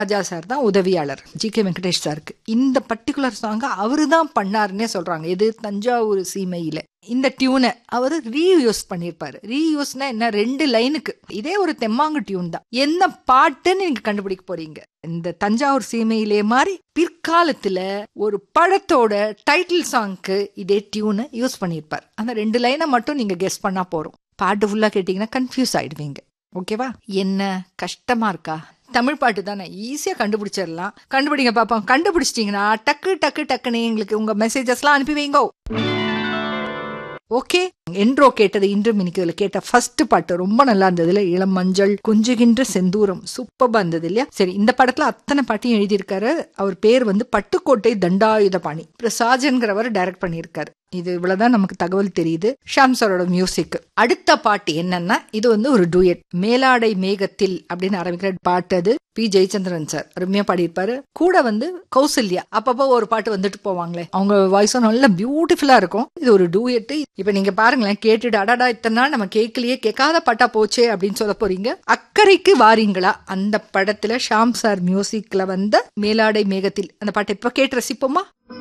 ராஜா sir தான் உதவியாளர் G K Venkatesh சாருக்கு இந்த பர்டிகுலர் சாங்கை அவரு தான் பண்ணாருன்னே சொல்றாங்க இது தஞ்சாவூர் சீமையில இந்த டியூனை அவர் ரீயூஸ் பண்ணியிருப்பாரு ரீயூஸ்னா என்ன ரெண்டு லைனுக்கு இதே ஒரு தெம்மாங்கு டியூன் தான் என்ன பாட்டுன்னு நீங்க கண்டுபிடிக்க போறீங்க இந்த தஞ்சாவூர் சீமையிலே மாதிரி பிற்காலத்துல ஒரு படத்தோட டைட்டில் சாங்க்கு இதே டியூனை யூஸ் பண்ணியிருப்பார் அந்த ரெண்டு லைனை மட்டும் நீங்க கெஸ் பண்ணா போறோம் பாட்டு ஃபுல்லா கேட்டீங்கன்னா கன்ஃபியூஸ் ஆயிடுவீங்க ஓகேவா என்ன கஷ்டமா இருக்கா தமிழ் பாட்டு தானே ஈஸியாக கண்டுபிடிச்சிடலாம் கண்டுபிடிங்க பாப்போம் கண்டுபிடிச்சிட்டிங்கன்னா டக்கு டக்கு டக்குன்னு எங்களுக்கு உங்க மெசேஜஸ்லாம் அனுப்பி வைங்கோ ஓகே என்றோ கேட்டது இன்று மினிக்குதுல கேட்ட ஃபர்ஸ்ட் பாட்டு ரொம்ப நல்லா இருந்ததுல இளம் மஞ்சள் கொஞ்சுகின்ற செந்தூரம் சூப்பர்பா இருந்தது இல்லையா சரி இந்த படத்துல அத்தனை பாட்டையும் எழுதியிருக்காரு அவர் பேர் வந்து பட்டுக்கோட்டை தண்டாயுத பாணி பிரசாஜன்கிறவர் டைரக்ட் பண்ணியிருக்காரு இது இவ்வளவுதான் நமக்கு தகவல் தெரியுது ஷாம் சாரோட மியூசிக் அடுத்த பாட்டு என்னன்னா இது வந்து ஒரு டூயட் மேலாடை மேகத்தில் அப்படின்னு ஆரம்பிக்கிற பாட்டு அது பி ஜெயச்சந்திரன் சார் அருமையா பாடியிருப்பாரு கூட வந்து கௌசல்யா அப்பப்போ ஒரு பாட்டு வந்துட்டு போவாங்களே அவங்க வாய்ஸும் நல்ல பியூட்டிஃபுல்லா இருக்கும் இது ஒரு டூயட் இப்ப நீங்க பாருங்களேன் கேட்டுட்டு அடடா இத்தனை நாள் நம்ம கேட்கலையே கேட்காத பாட்டா போச்சே அப்படின்னு சொல்ல போறீங்க அக்கறைக்கு வாரீங்களா அந்த படத்துல ஷாம் சார் மியூசிக்ல வந்த மேலாடை மேகத்தில் அந்த பாட்டை இப்ப கேட்டு ரசிப்போமா